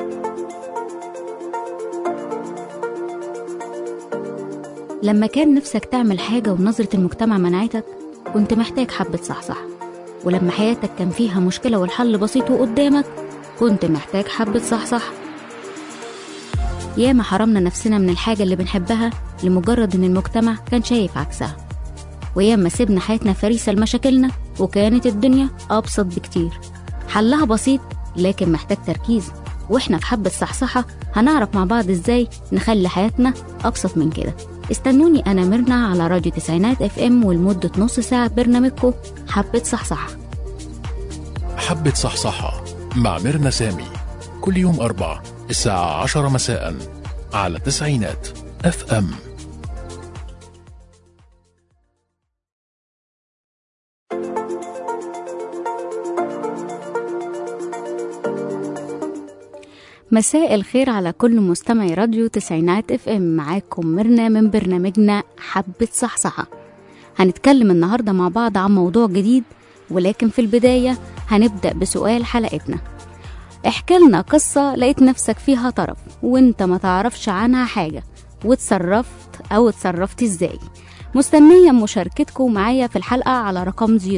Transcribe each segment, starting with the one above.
لما كان نفسك تعمل حاجة ونظرة المجتمع منعتك كنت محتاج حبة صحصح ولما حياتك كان فيها مشكلة والحل بسيط وقدامك كنت محتاج حبة صحصح ياما حرمنا نفسنا من الحاجة اللي بنحبها لمجرد إن المجتمع كان شايف عكسها وياما سيبنا حياتنا فريسة لمشاكلنا وكانت الدنيا أبسط بكتير حلها بسيط لكن محتاج تركيز واحنا في حبة صحصحة هنعرف مع بعض ازاي نخلي حياتنا أبسط من كده استنوني أنا ميرنا على راديو تسعينات اف ام ولمدة نص ساعة برنامجكم حبة صحصحة حبة صحصحة مع ميرنا سامي كل يوم أربع الساعة عشرة مساء على تسعينات اف ام مساء الخير على كل مستمعي راديو تسعينات اف ام معاكم ميرنا من برنامجنا حبة صحصحة هنتكلم النهاردة مع بعض عن موضوع جديد ولكن في البداية هنبدأ بسؤال حلقتنا احكي لنا قصة لقيت نفسك فيها طرف وانت ما تعرفش عنها حاجة وتصرفت او اتصرفت ازاي مستنية مشاركتكم معايا في الحلقة على رقم 010427894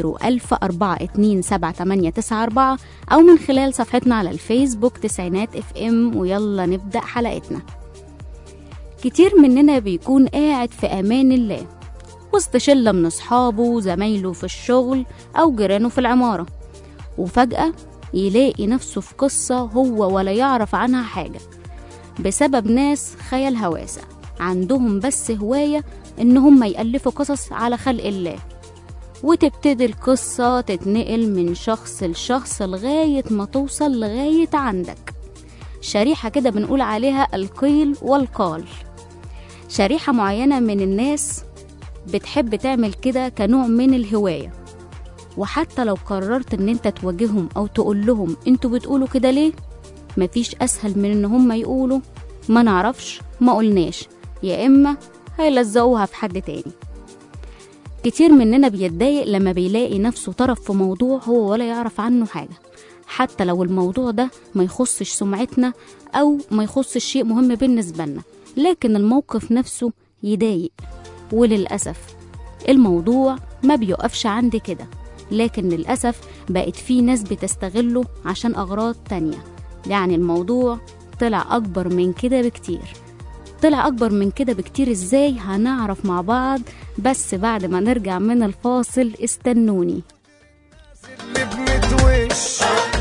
أو من خلال صفحتنا على الفيسبوك تسعينات اف ام ويلا نبدأ حلقتنا كتير مننا بيكون قاعد في أمان الله وسط شلة من أصحابه وزمايله في الشغل أو جيرانه في العمارة وفجأة يلاقي نفسه في قصة هو ولا يعرف عنها حاجة بسبب ناس خيالها واسع عندهم بس هواية إن هم يألفوا قصص على خلق الله وتبتدي القصة تتنقل من شخص لشخص لغاية ما توصل لغاية عندك شريحة كده بنقول عليها القيل والقال شريحة معينة من الناس بتحب تعمل كده كنوع من الهواية وحتى لو قررت ان انت تواجههم او تقول لهم انتوا بتقولوا كده ليه مفيش اسهل من ان هم يقولوا ما نعرفش ما قلناش يا اما هيلزقوها في حد تاني كتير مننا بيتضايق لما بيلاقي نفسه طرف في موضوع هو ولا يعرف عنه حاجة حتى لو الموضوع ده ما يخصش سمعتنا أو ما يخصش شيء مهم بالنسبة لنا لكن الموقف نفسه يضايق وللأسف الموضوع ما بيقفش عند كده لكن للأسف بقت في ناس بتستغله عشان أغراض تانية يعني الموضوع طلع أكبر من كده بكتير طلع أكبر من كده بكتير إزاي هنعرف مع بعض بس بعد ما نرجع من الفاصل استنوني اللي بنتوش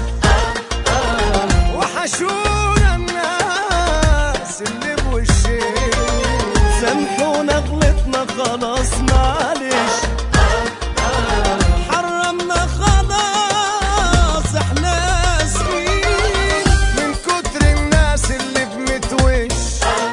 وحشونا الناس اللي بوشين سامحونا غلطنا خلاص معلش حرمنا خلاص احنا اسفين من كتر الناس اللي بنتوش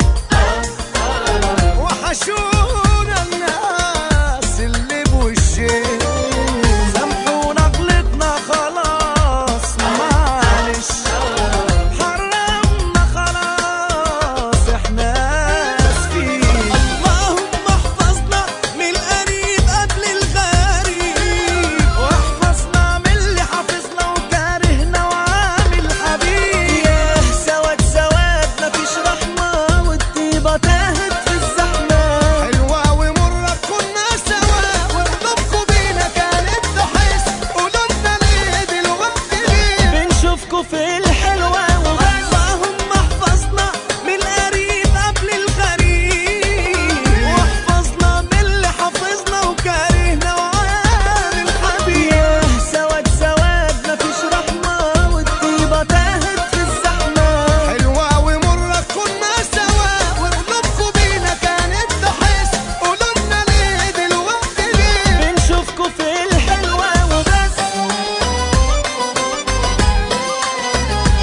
وحشونا الناس اللي بوشين سامحونا غلطنا خلاص معلش حرمنا خلاص احنا اسفين اللهم احفظنا من القريب قبل الغريب واحفظنا من اللي حافظنا وكارهنا وعامل حبيب ياه سواد سواد مفيش رحمة والطيبة تاهت في الزحمة حلوة ومرة كنا سوا وقلوبكوا بينا كانت تحس قولوا لنا ليه دلوقتي ليه بنشوفكوا في الحلوة اللهم احفظنا من القريب قبل الغريب واحفظنا من اللي حافظنا وكارهنا وعامل حبيب ياه سواد سواد مفيش رحمة والطيبة تاهت في الزحمة حلوة ومرة كنا سوا وقلوبكوا بينا كانت تحس قولوا لنا ليه دلوقتي ليه بنشوفكوا في الحلوة وبس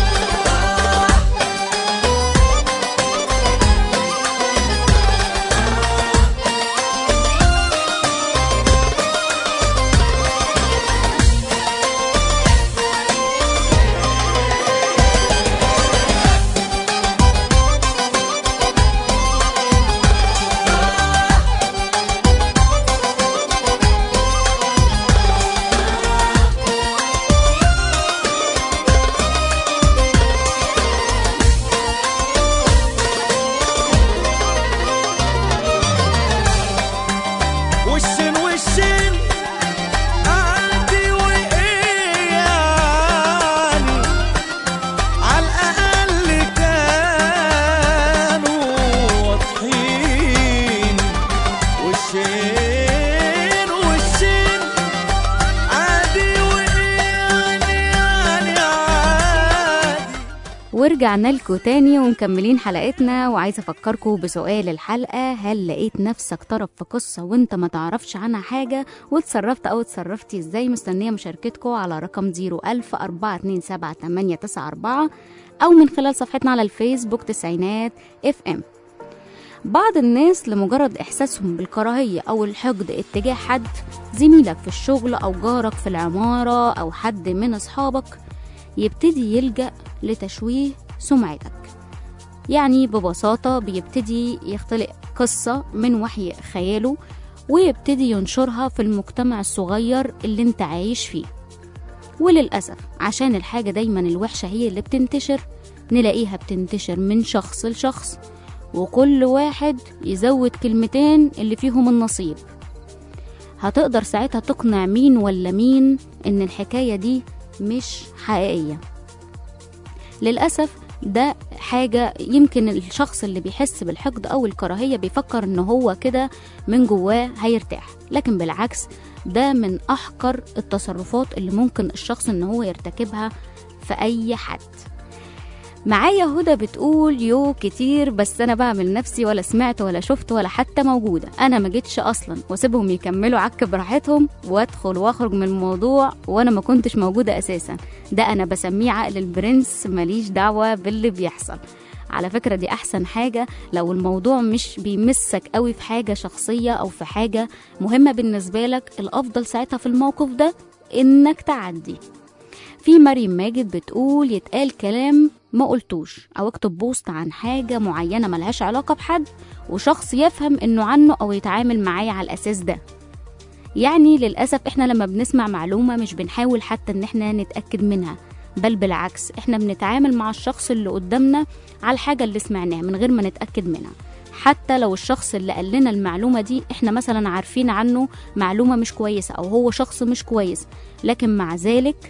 ورجعنا لكم تاني ومكملين حلقتنا وعايزه افكركم بسؤال الحلقه هل لقيت نفسك طرف في قصه وانت ما تعرفش عنها حاجه واتصرفت او اتصرفتي ازاي مستنيه مشاركتكم على رقم 010427894 او من خلال صفحتنا على الفيسبوك تسعينات اف ام بعض الناس لمجرد إحساسهم بالكراهية أو الحقد اتجاه حد زميلك في الشغل أو جارك في العمارة أو حد من أصحابك يبتدي يلجأ لتشويه سمعتك يعني ببساطة بيبتدي يختلق قصة من وحي خياله ويبتدي ينشرها في المجتمع الصغير اللي انت عايش فيه وللأسف عشان الحاجة دايما الوحشة هي اللي بتنتشر نلاقيها بتنتشر من شخص لشخص وكل واحد يزود كلمتين اللي فيهم النصيب هتقدر ساعتها تقنع مين ولا مين ان الحكاية دي مش حقيقية للأسف ده حاجة يمكن الشخص اللي بيحس بالحقد أو الكراهية بيفكر إن هو كده من جواه هيرتاح لكن بالعكس ده من أحقر التصرفات اللي ممكن الشخص إن هو يرتكبها في أي حد معايا هدى بتقول يو كتير بس انا بعمل نفسي ولا سمعت ولا شفت ولا حتى موجوده انا ما جيتش اصلا واسيبهم يكملوا عك براحتهم وادخل واخرج من الموضوع وانا ما كنتش موجوده اساسا ده انا بسميه عقل البرنس ماليش دعوه باللي بيحصل على فكرة دي أحسن حاجة لو الموضوع مش بيمسك قوي في حاجة شخصية أو في حاجة مهمة بالنسبة لك الأفضل ساعتها في الموقف ده إنك تعدي في مريم ماجد بتقول يتقال كلام ما قلتوش او اكتب بوست عن حاجة معينة ملهاش علاقة بحد وشخص يفهم انه عنه او يتعامل معايا على الاساس ده يعني للأسف احنا لما بنسمع معلومة مش بنحاول حتى ان احنا نتأكد منها بل بالعكس احنا بنتعامل مع الشخص اللي قدامنا على الحاجة اللي سمعناها من غير ما نتأكد منها حتى لو الشخص اللي قال لنا المعلومة دي احنا مثلا عارفين عنه معلومة مش كويسة او هو شخص مش كويس لكن مع ذلك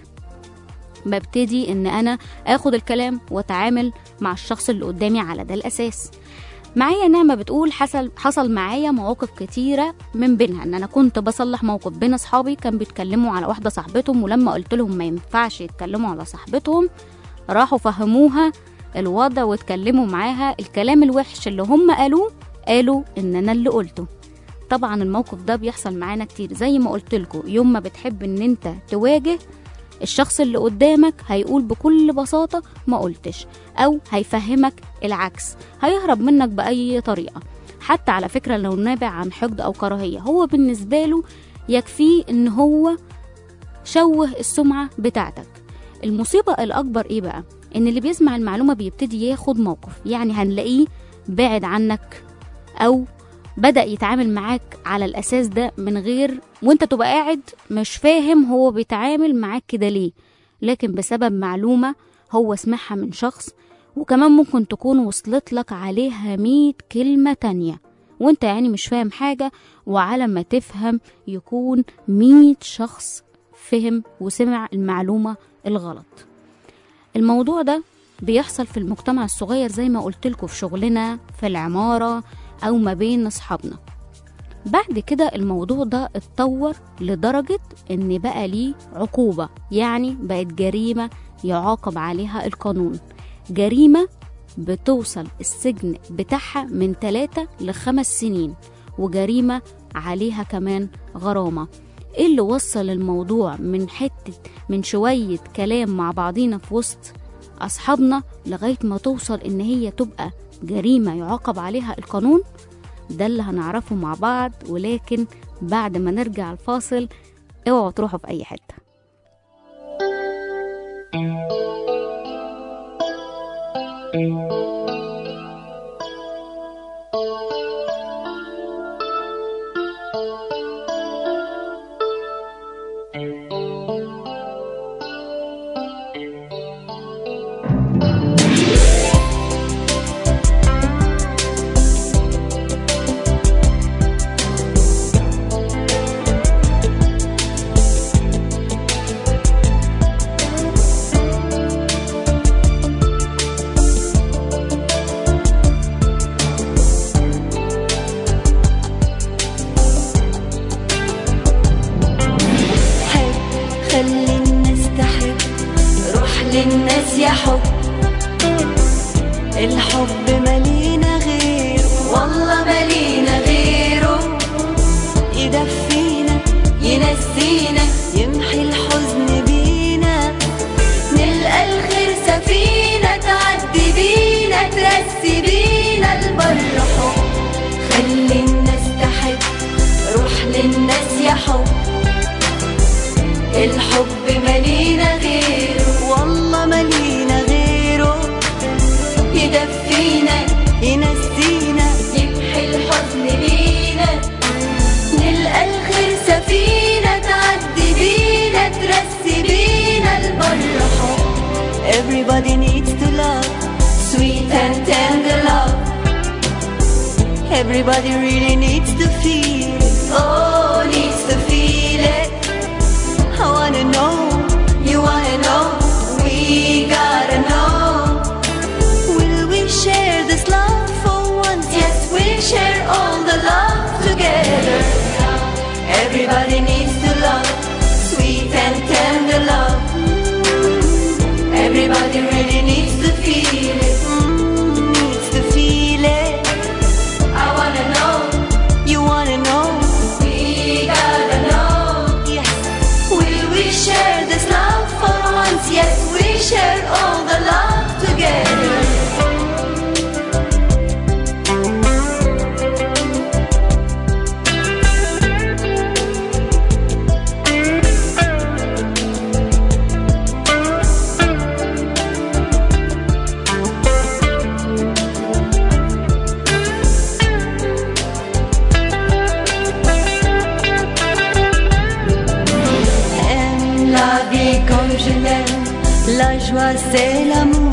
ببتدي ان انا اخد الكلام واتعامل مع الشخص اللي قدامي على ده الاساس معايا نعمة بتقول حصل حصل معايا مواقف كتيرة من بينها ان انا كنت بصلح موقف بين اصحابي كان بيتكلموا على واحدة صاحبتهم ولما قلت لهم ما ينفعش يتكلموا على صاحبتهم راحوا فهموها الوضع واتكلموا معاها الكلام الوحش اللي هم قالوه قالوا ان انا اللي قلته طبعا الموقف ده بيحصل معانا كتير زي ما قلت لكم يوم ما بتحب ان انت تواجه الشخص اللي قدامك هيقول بكل بساطة ما قلتش أو هيفهمك العكس هيهرب منك بأي طريقة حتى على فكرة لو نابع عن حقد أو كراهية هو بالنسبة له يكفيه إن هو شوه السمعة بتاعتك المصيبة الأكبر إيه بقى؟ إن اللي بيسمع المعلومة بيبتدي ياخد موقف يعني هنلاقيه بعد عنك أو بدأ يتعامل معاك على الأساس ده من غير وانت تبقى قاعد مش فاهم هو بيتعامل معاك كده ليه لكن بسبب معلومة هو سمعها من شخص وكمان ممكن تكون وصلت لك عليها مية كلمة تانية وانت يعني مش فاهم حاجة وعلى ما تفهم يكون مية شخص فهم وسمع المعلومة الغلط الموضوع ده بيحصل في المجتمع الصغير زي ما قلت لكم في شغلنا في العمارة أو ما بين أصحابنا بعد كده الموضوع ده اتطور لدرجة إن بقى ليه عقوبة يعني بقت جريمة يعاقب عليها القانون جريمة بتوصل السجن بتاعها من 3 لخمس سنين وجريمة عليها كمان غرامة ايه اللي وصل الموضوع من حتة من شوية كلام مع بعضينا في وسط أصحابنا لغاية ما توصل إن هي تبقى جريمة يعاقب عليها القانون ده اللي هنعرفه مع بعض ولكن بعد ما نرجع الفاصل اوعوا تروحوا في أي حتة حب خلي الناس تحب روح للناس يا حب الحب ملينا غير والله مالينا غيره يدفينا ينسينا يمحي الحزن بينا نلقى الخير سفينة تعدي بينا ترسي بينا البر حب خلي الناس تحب روح للناس يا حب الحب مالينا غيره والله ملينا غيره يدفينا ينسينا يمحي الحزن بينا نلقى الخير سفينة تعدي بينا ترسي بينا البر حب Everybody needs to love sweet and tender love Everybody really needs to feel it Oh, needs to feel it. I wanna know You wanna know? We gotta know. Will we share this love for once Yes, we'll share all the love together. Everybody needs to love, sweet and tender love. Everybody really needs to feel it. Mm, needs to feel it I wanna know. You wanna know We gotta know. Yes Will we share this love for once? Yes, we share all the love together. Aime La vie comme je l'aime, La joie c'est l'amour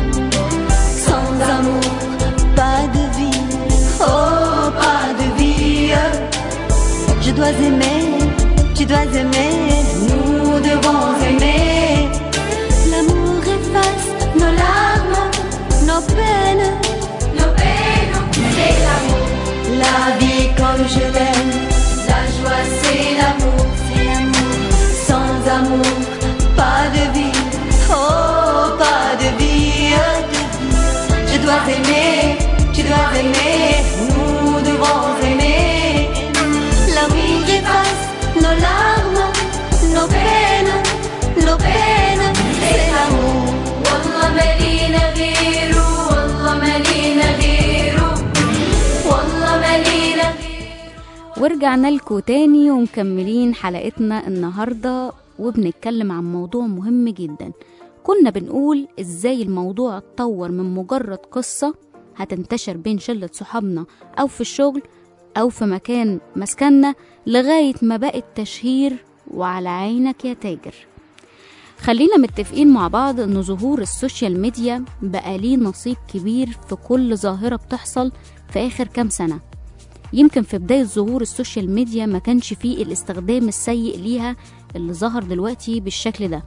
sans amour, Pas de vie oh pas de vie. Je dois aimer Tu dois aimer Nous devons aimer L'amour efface nos larmes, nos peines nos peines, c'est l'amour. La vie comme je l'aime La joie c'est l'amour, C'est l'amour sans amour, pas de vie, Oh pas de vie je dois aimer, tu dois aimer, nous devons aimer. L'amour efface Nos larmes, nos peines, nos peines, c'est l'amour. والله مالينا غيره والله مالينا غيره والله مالينا غيره ورجعنا لكم تاني ومكملين حلقتنا النهاردة وبنتكلم عن موضوع مهم جدا كنا بنقول ازاي الموضوع اتطور من مجرد قصة هتنتشر بين شلة صحابنا أو في الشغل أو في مكان مسكننا لغاية ما بقت تشهير وعلى عينك يا تاجر خلينا متفقين مع بعض ان ظهور السوشيال ميديا بقى ليه نصيب كبير في كل ظاهرة بتحصل في آخر كام سنة يمكن في بداية ظهور السوشيال ميديا ما كانش فيه الاستخدام السيء ليها اللي ظهر دلوقتي بالشكل ده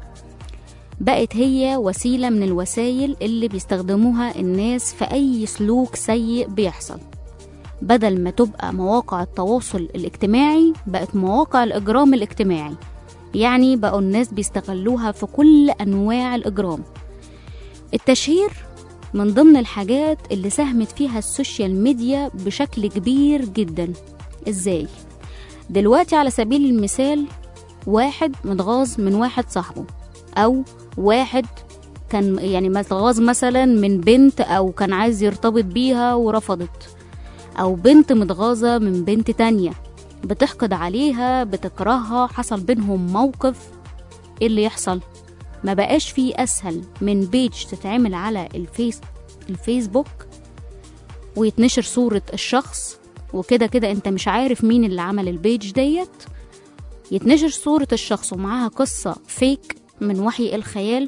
بقت هي وسيلة من الوسائل اللي بيستخدموها الناس في أي سلوك سيء بيحصل بدل ما تبقى مواقع التواصل الاجتماعي بقت مواقع الإجرام الاجتماعي يعني بقوا الناس بيستغلوها في كل أنواع الإجرام التشهير من ضمن الحاجات اللي ساهمت فيها السوشيال ميديا بشكل كبير جدا ازاي دلوقتي على سبيل المثال واحد متغاظ من واحد صاحبه او واحد كان يعني متغاظ مثلا من بنت او كان عايز يرتبط بيها ورفضت او بنت متغاظة من بنت تانية بتحقد عليها بتكرهها حصل بينهم موقف ايه اللي يحصل ما بقاش فيه اسهل من بيج تتعمل على الفيس الفيسبوك ويتنشر صورة الشخص وكده كده انت مش عارف مين اللي عمل البيج ديت يتنشر صورة الشخص ومعاها قصة فيك من وحي الخيال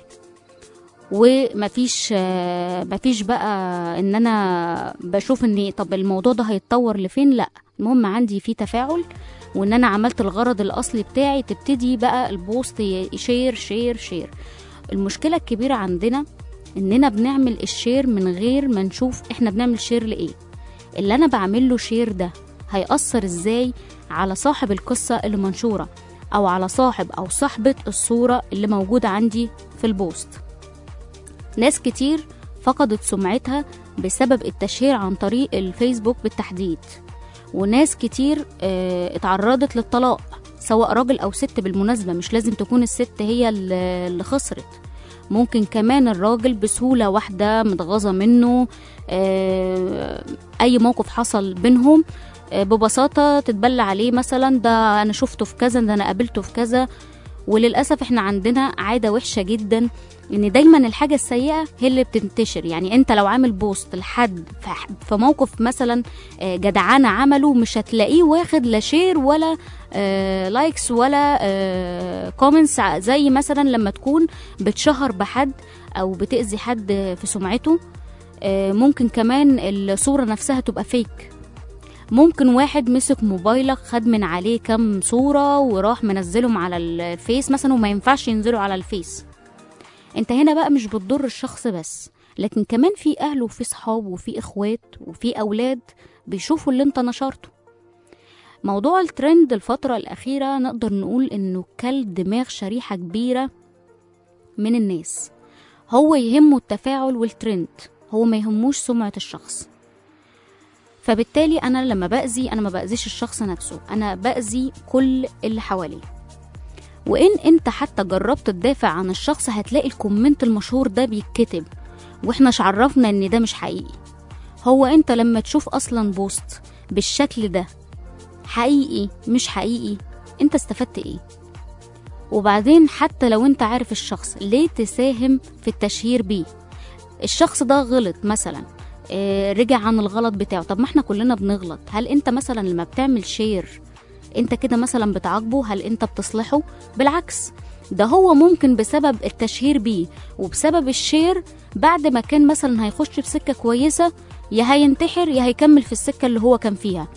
ومفيش آه، مفيش بقى ان انا بشوف ان طب الموضوع ده هيتطور لفين لا المهم عندي فيه تفاعل وان انا عملت الغرض الاصلي بتاعي تبتدي بقى البوست ي- شير شير شير المشكلة الكبيرة عندنا اننا بنعمل الشير من غير ما نشوف احنا بنعمل شير لايه اللي انا بعمله شير ده هيأثر ازاي على صاحب القصة اللي منشورة او على صاحب او صاحبة الصورة اللي موجودة عندي في البوست ناس كتير فقدت سمعتها بسبب التشهير عن طريق الفيسبوك بالتحديد وناس كتير آه، اتعرضت للطلاق سواء راجل أو ست بالمناسبة مش لازم تكون الست هي اللي اللي خسرت ممكن كمان الراجل بسهولة واحدة متغاظة منه آه، أي موقف حصل بينهم آه، ببساطة تتبلى عليه مثلا ده أنا شفته في كذا ده أنا قابلته في كذا وللأسف احنا عندنا عادة وحشة جدا ان دايما الحاجة السيئة هي اللي بتنتشر يعني انت لو عامل بوست لحد في- في موقف مثلا آه، جدعانة عمله مش هتلاقيه واخد لا شير ولا آه، لايكس ولا آه، كومنتس ع- زي مثلا لما تكون بتشهر بحد او بتأذي حد في سمعته آه، ممكن كمان الصورة نفسها تبقى فيك ممكن واحد مسك موبايلك خد من عليه كام صورة وراح منزلهم على الفيس مثلا وما ينفعش ينزلوا على الفيس انت هنا بقى مش بتضر الشخص بس لكن كمان في اهل وفي صحاب وفي اخوات وفي اولاد بيشوفوا اللي انت نشرته موضوع الترند الفترة الأخيرة نقدر نقول إنه كل دماغ شريحة كبيرة من الناس هو يهمه التفاعل والترند هو ما يهموش سمعة الشخص فبالتالي أنا لما بأذي أنا ما بأذيش الشخص نفسه أنا بأذي كل اللي حواليه وإن أنت حتى جربت تدافع عن الشخص هتلاقي الكومنت المشهور ده بيتكتب وإحنا عرفنا إن ده مش حقيقي هو أنت لما تشوف أصلا بوست بالشكل ده حقيقي مش حقيقي أنت استفدت إيه وبعدين حتى لو أنت عارف الشخص ليه تساهم في التشهير بيه الشخص ده غلط مثلا آه، رجع عن الغلط بتاعه طب ما احنا كلنا بنغلط هل انت مثلا لما بتعمل شير انت كده مثلا بتعاقبه هل انت بتصلحه بالعكس ده هو ممكن بسبب التشهير بيه وبسبب الشير بعد ما كان مثلا هيخش في سكة كويسة يا هينتحر يا هيكمل في السكة اللي هو كان فيها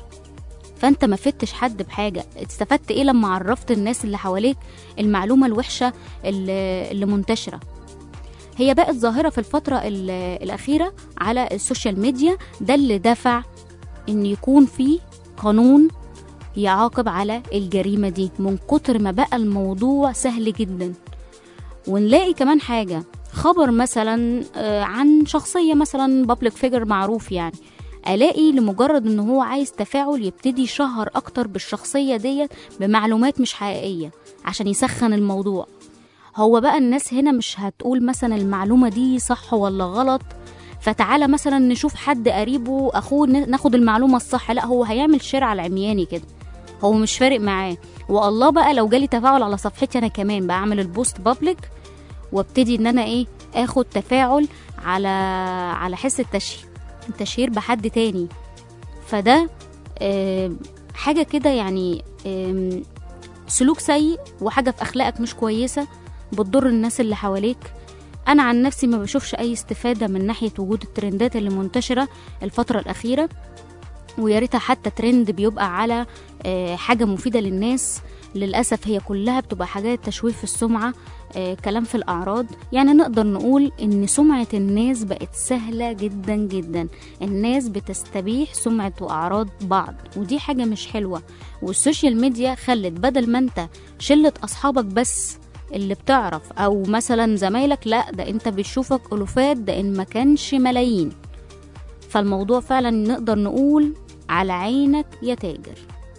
فانت ما فدتش حد بحاجة استفدت ايه لما عرفت الناس اللي حواليك المعلومة الوحشة اللي, اللي منتشرة هي بقت ظاهرة في الفترة ال- الأخيرة على السوشيال ميديا ده اللي دفع إن يكون في قانون يعاقب على الجريمة دي من كتر ما بقى الموضوع سهل جدا ونلاقي كمان حاجة خبر مثلا آه، عن شخصية مثلا بابليك فيجر معروف يعني الاقي لمجرد ان هو عايز تفاعل يبتدي يشهر اكتر بالشخصية ديت بمعلومات مش حقيقية عشان يسخن الموضوع هو بقى الناس هنا مش هتقول مثلا المعلومة دي صح ولا غلط فتعالى مثلا نشوف حد قريبه اخوه ن- ناخد المعلومة الصح لا هو هيعمل شير على عمياني كده هو مش فارق معاه والله بقى لو جالي تفاعل على صفحتي انا كمان بعمل البوست بابليك وابتدي ان انا ايه اخد تفاعل على على حس التشهير التشهير بحد تاني فده آم، حاجة كده يعني آم، سلوك سيء وحاجة في أخلاقك مش كويسة بتضر الناس اللي حواليك أنا عن نفسي ما بشوفش أي استفادة من ناحية وجود الترندات اللي منتشرة الفترة الأخيرة ويا ريتها حتى ترند بيبقى على آه، حاجة مفيدة للناس للأسف هي كلها بتبقى حاجات تشويه في السمعة آه، كلام في الأعراض يعني نقدر نقول إن سمعة الناس بقت سهلة جدا جدا الناس بتستبيح سمعة وأعراض بعض ودي حاجة مش حلوة والسوشيال ميديا خلت بدل ما انت شلة أصحابك بس اللي بتعرف أو مثلا زمايلك لا ده انت بتشوفك ألوفات ده إن ما كانش ملايين فالموضوع فعلا نقدر نقول على عينك يا تاجر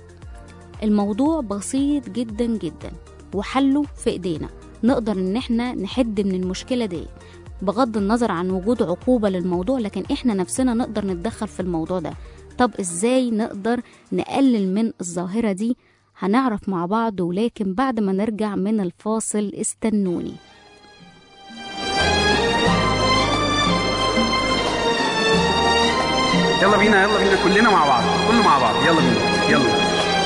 الموضوع بسيط جدا جدا وحله في ايدينا نقدر ان احنا نحد من المشكله دي بغض النظر عن وجود عقوبه للموضوع لكن احنا نفسنا نقدر نتدخل في الموضوع ده طب ازاي نقدر نقلل من الظاهره دي هنعرف مع بعض ولكن بعد ما نرجع من الفاصل استنوني يلا بينا يلا بينا كلنا مع بعض كله مع بعض يلا بينا يلا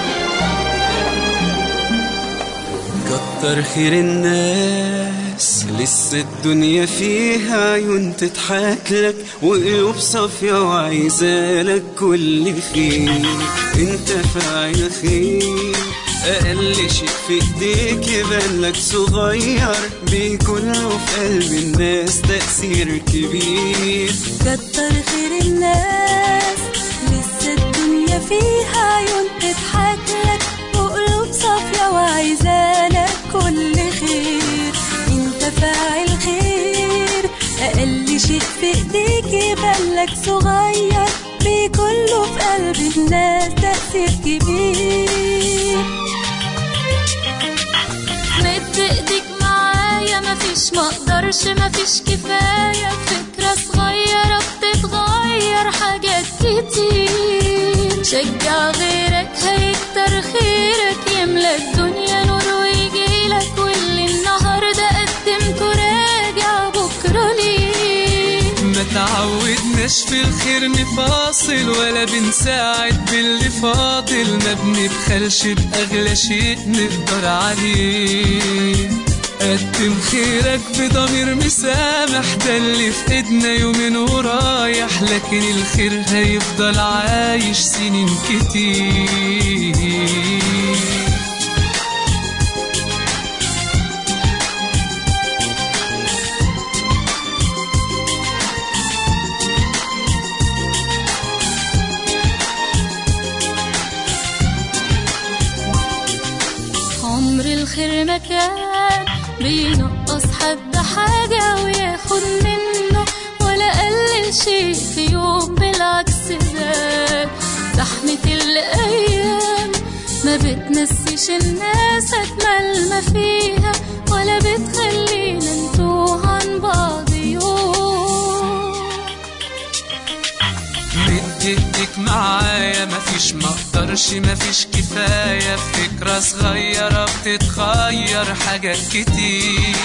كتر خير الناس لسه الدنيا فيها عيون تضحك لك وقلوب صافية وعايزة كل خير انت فاعل خير أقل شيء في ايديك يبان لك صغير بيكون له في قلب الناس تأثير كبير كتر خير الناس لسه الدنيا فيها عيون تضحك لك وقلوب صافية وعايزالك كل خير انت فاعل خير اقل شيء في ايديك يبانلك صغير بيكون له في قلب الناس تأثير كبير مد ايديك معايا مفيش مقدرش مفيش كفاية فكرة صغيرة بتتغير حاجات كتير شجع غيرك هيكتر خيرك يملى الدنيا نور ويجيلك واللي النهاردة قدمته راجع بكرة ليه ما تعودناش في الخير نفاصل ولا بنساعد باللي فاضل ما بنبخلش بأغلى شيء نقدر عليه قدم خيرك بضمير مسامح ده اللي في ايدنا يومين ورايح لكن الخير هيفضل عايش سنين كتير عمر الخير ما كان بينقص حد حاجة وياخد منه ولا قلل شيء في يوم بالعكس زاد زحمة الأيام ما بتنسيش الناس أجمل ما فيها ولا بتخلينا نتوه عن بعض يوم مد ايدك معايا مفيش مقدرش مفيش كفاية فكرة صغيرة بتتغير حاجات كتير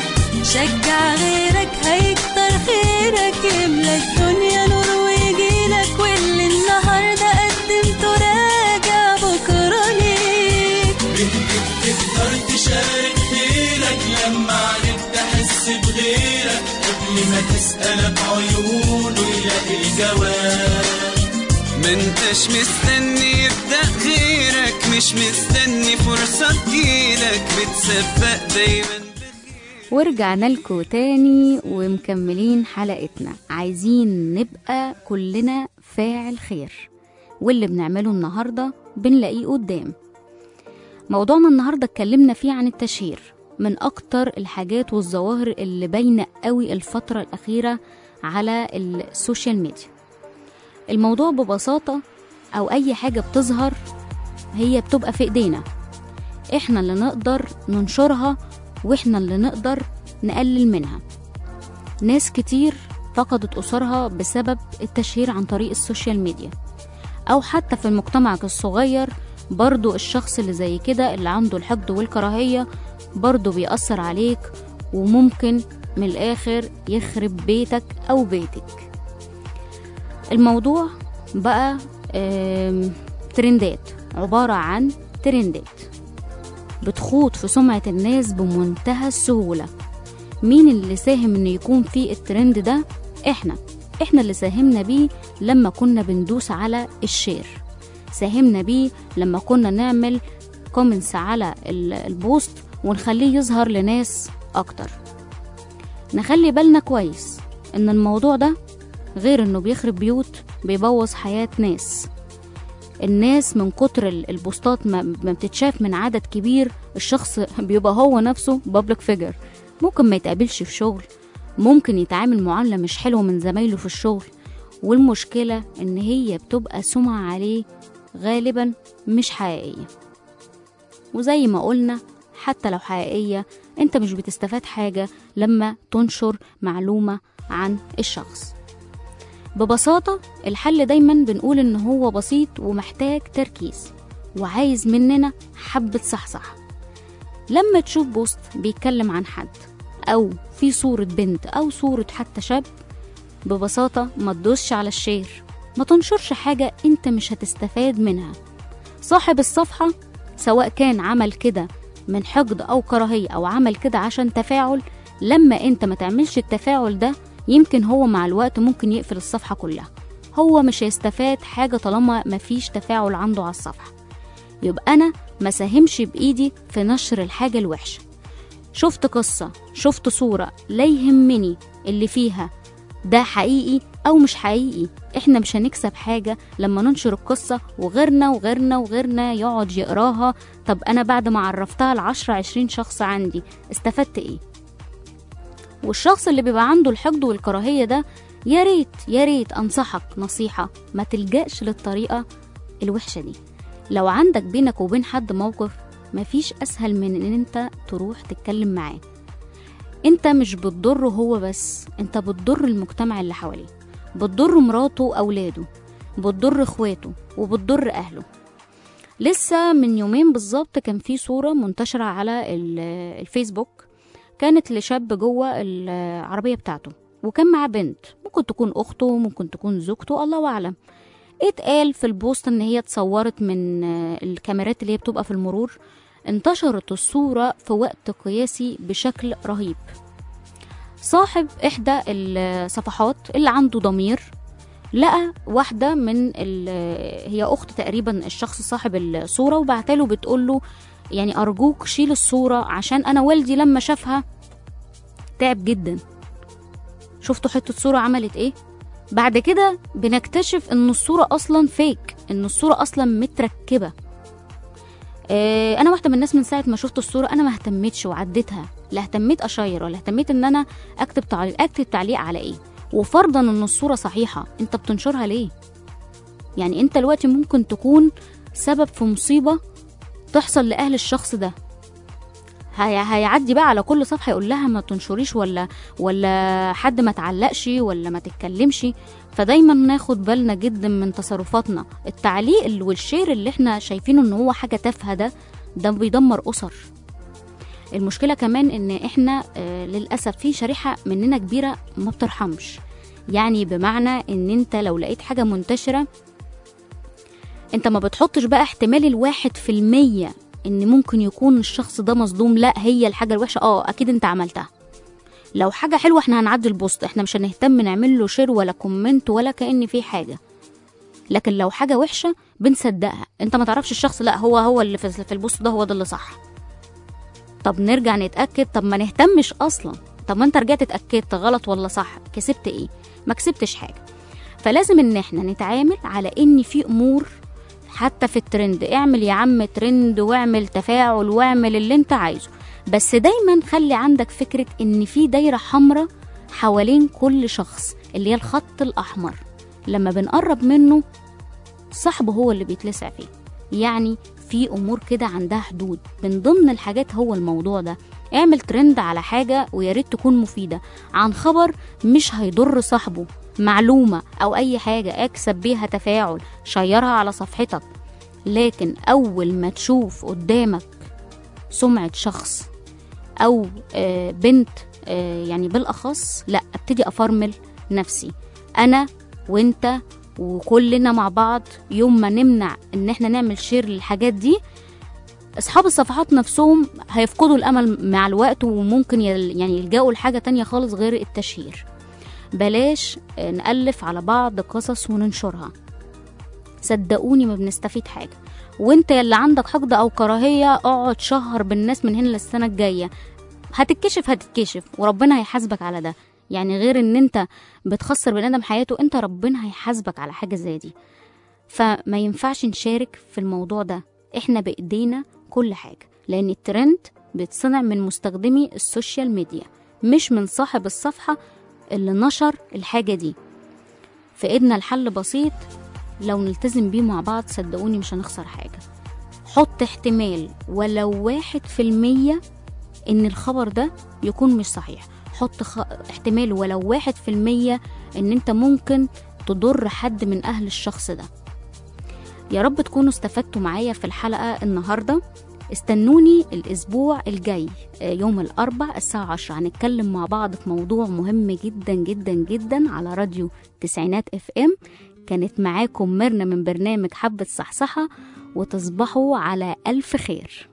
شجع غيرك هيكتر خيرك يملى الدنيا نور ويجيلك واللي النهارده قدمته راجع بكره ليك تقدر تشارك خيرك لما عليك تحس بغيرك قبل ما تسأل بعيونه يلاقي الجواب ما انتش مستني يبدأ غيرك مش مستني فرصة تجيلك بتسبق دايما ورجعنا لكم تاني ومكملين حلقتنا عايزين نبقى كلنا فاعل خير واللي بنعمله النهاردة بنلاقيه قدام موضوعنا النهاردة اتكلمنا فيه عن التشهير من أكتر الحاجات والظواهر اللي باينة قوي الفترة الأخيرة على السوشيال ميديا الموضوع ببساطة أو أي حاجة بتظهر هي بتبقى في إيدينا إحنا اللي نقدر ننشرها وإحنا اللي نقدر نقلل منها ناس كتير فقدت أسرها بسبب التشهير عن طريق السوشيال ميديا أو حتى في مجتمعك الصغير برضو الشخص اللي زي كده اللي عنده الحقد والكراهية برضو بيأثر عليك وممكن من الآخر يخرب بيتك أو بيتك الموضوع بقى آم، ترندات عبارة عن ترندات بتخوض في سمعة الناس بمنتهى السهولة مين اللي ساهم ان يكون في الترند ده احنا احنا اللي ساهمنا بيه لما كنا بندوس على الشير ساهمنا بيه لما كنا نعمل كومنتس على ال- البوست ونخليه يظهر لناس اكتر نخلي بالنا كويس ان الموضوع ده غير انه بيخرب بيوت بيبوظ حياة ناس الناس من كتر ال- البوستات ما, ما بتتشاف من عدد كبير الشخص بيبقى هو نفسه بابليك فيجر ممكن ما يتقابلش في شغل ممكن يتعامل معاملة مش حلوة من زمايله في الشغل والمشكلة ان هي بتبقى سمعة عليه غالبا مش حقيقية وزي ما قلنا حتى لو حقيقية انت مش بتستفاد حاجة لما تنشر معلومة عن الشخص ببساطة الحل دايما بنقول ان هو بسيط ومحتاج تركيز وعايز مننا حبة صحصح لما تشوف بوست بيتكلم عن حد او في صورة بنت او صورة حتى شاب ببساطة ما تدوسش على الشير ما تنشرش حاجة انت مش هتستفاد منها صاحب الصفحة سواء كان عمل كده من حقد او كراهية او عمل كده عشان تفاعل لما انت ما تعملش التفاعل ده يمكن هو مع الوقت ممكن يقفل الصفحة كلها هو مش هيستفاد حاجة طالما مفيش تفاعل عنده على الصفحة يبقى أنا ما ساهمش بإيدي في نشر الحاجة الوحشة شفت قصة شفت صورة لا يهمني اللي فيها ده حقيقي أو مش حقيقي احنا مش هنكسب حاجة لما ننشر القصة وغيرنا وغيرنا وغيرنا يقعد يقراها طب أنا بعد ما عرفتها لعشرة عشرين شخص عندي استفدت ايه والشخص اللي بيبقى عنده الحقد والكراهية ده يا ريت يا ريت أنصحك نصيحة ما تلجأش للطريقة الوحشة دي لو عندك بينك وبين حد موقف مفيش أسهل من إن أنت تروح تتكلم معاه أنت مش بتضره هو بس أنت بتضر المجتمع اللي حواليه بتضر مراته وأولاده بتضر إخواته وبتضر أهله لسه من يومين بالظبط كان في صورة منتشرة على ال- الفيسبوك كانت لشاب جوه العربية بتاعته وكان معاه بنت ممكن تكون أخته ممكن تكون زوجته الله أعلم اتقال في البوست ان هي اتصورت من آه، الكاميرات اللي هي بتبقى في المرور انتشرت الصورة في وقت قياسي بشكل رهيب صاحب احدى الصفحات اللي عنده ضمير لقى واحدة من ال- هي أخت تقريبا الشخص صاحب الصورة وبعتله بتقول له يعني أرجوك شيل الصورة عشان أنا والدي لما شافها تعب جدا شفتوا حتة صورة عملت إيه؟ بعد كده بنكتشف ان الصورة اصلا فيك ان الصورة اصلا متركبة آه، انا واحدة من الناس من ساعة ما شفت الصورة انا ما اهتمتش وعديتها لا اهتميت اشير ولا اهتميت ان انا اكتب تعليق اكتب تعليق على ايه وفرضا ان الصورة صحيحة انت بتنشرها ليه يعني انت دلوقتي ممكن تكون سبب في مصيبة تحصل لأهل الشخص ده هي هيعدي بقى على كل صفحة يقول لها ما تنشريش ولا ولا حد ما تعلقش ولا ما تتكلمش فدايما ناخد بالنا جدا من تصرفاتنا التعليق ال- والشير اللي احنا شايفينه ان هو حاجة تافهة ده ده بيدمر أسر المشكلة كمان ان احنا آه للأسف في شريحة مننا كبيرة ما بترحمش يعني بمعنى ان انت لو لقيت حاجة منتشرة انت ما بتحطش بقى احتمال الواحد في المية ان ممكن يكون الشخص ده مظلوم لا هي الحاجة الوحشة اه اكيد انت عملتها لو حاجة حلوة احنا هنعدي البوست احنا مش هنهتم نعمل له شير ولا كومنت ولا كأن في حاجة لكن لو حاجة وحشة بنصدقها انت ما تعرفش الشخص لا هو هو اللي في في البوست ده هو ده اللي صح طب نرجع نتأكد طب ما نهتمش اصلا طب ما انت رجعت اتأكدت غلط ولا صح كسبت ايه ما كسبتش حاجة فلازم ان احنا نتعامل على ان في امور حتى في الترند اعمل يا عم ترند واعمل تفاعل واعمل اللي انت عايزه بس دايما خلي عندك فكرة ان في دايرة حمراء حوالين كل شخص اللي هي الخط الاحمر لما بنقرب منه صاحبه هو اللي بيتلسع فيه يعني في امور كده عندها حدود من ضمن الحاجات هو الموضوع ده اعمل ترند على حاجة ويا ريت تكون مفيدة عن خبر مش هيضر صاحبه معلومة أو أي حاجة اكسب بيها تفاعل شيرها على صفحتك لكن أول ما تشوف قدامك سمعة شخص أو آه، بنت آه، يعني بالأخص لا ابتدي أفرمل نفسي أنا وأنت وكلنا مع بعض يوم ما نمنع ان احنا نعمل شير للحاجات دي اصحاب الصفحات نفسهم هيفقدوا الامل مع الوقت وممكن يل يعني يلجأوا لحاجة تانية خالص غير التشهير بلاش آه، نألف على بعض قصص وننشرها صدقوني ما بنستفيد حاجة وانت يلي عندك حقد او كراهية اقعد شهر بالناس من هنا للسنة الجاية هتتكشف هتتكشف وربنا هيحاسبك على ده يعني غير ان انت بتخسر بني ادم حياته انت ربنا هيحاسبك على حاجة زي دي فما ينفعش نشارك في الموضوع ده احنا بايدينا كل حاجة لان الترند بيتصنع من مستخدمي السوشيال ميديا مش من صاحب الصفحة اللي نشر الحاجة دي في ايدنا الحل بسيط لو نلتزم بيه مع بعض صدقوني مش هنخسر حاجة حط احتمال ولو واحد في المية ان الخبر ده يكون مش صحيح حط خ... احتمال ولو واحد في المية ان انت ممكن تضر حد من اهل الشخص ده يا رب تكونوا استفدتوا معايا في الحلقة النهاردة استنوني الأسبوع الجاي آه، يوم الأربع الساعة عشرة هنتكلم مع بعض في موضوع مهم جدا جدا جدا على راديو تسعينات اف ام كانت معاكم ميرنا من برنامج حبة صحصحة وتصبحوا على ألف خير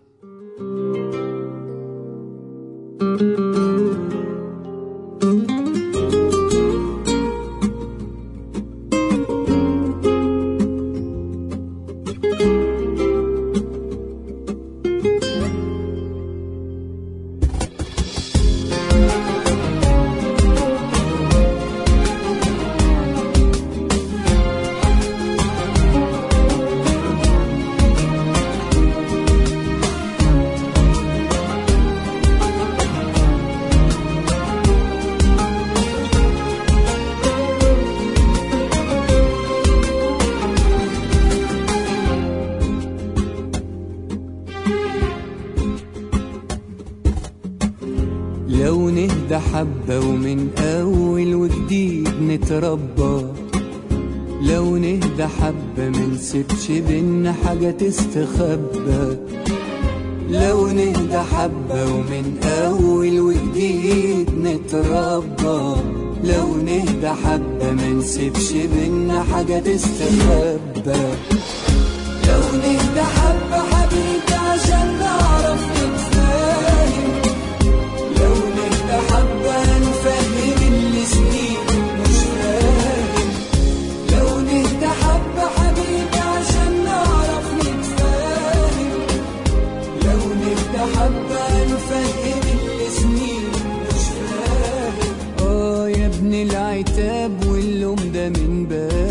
حبة ومن أول وجديد نتربى لو نهدى حبة منسيبش بينا حاجة تستخبى لو نهدى حبة ومن أول وجديد نتربى لو نهدى حبة منسيبش بينا حاجة تستخبى لو نهدى حبة حبيبي عشان نعرف نتفاهم لو نهدى حبة نفهم اللي سنين مش فاهم لو نهدى حبة حبيبي عشان نعرف نتفاهم لو نهدى حبة نفهم اللي سنين مش فاهم اه يا ابن العتاب واللوم ده من باب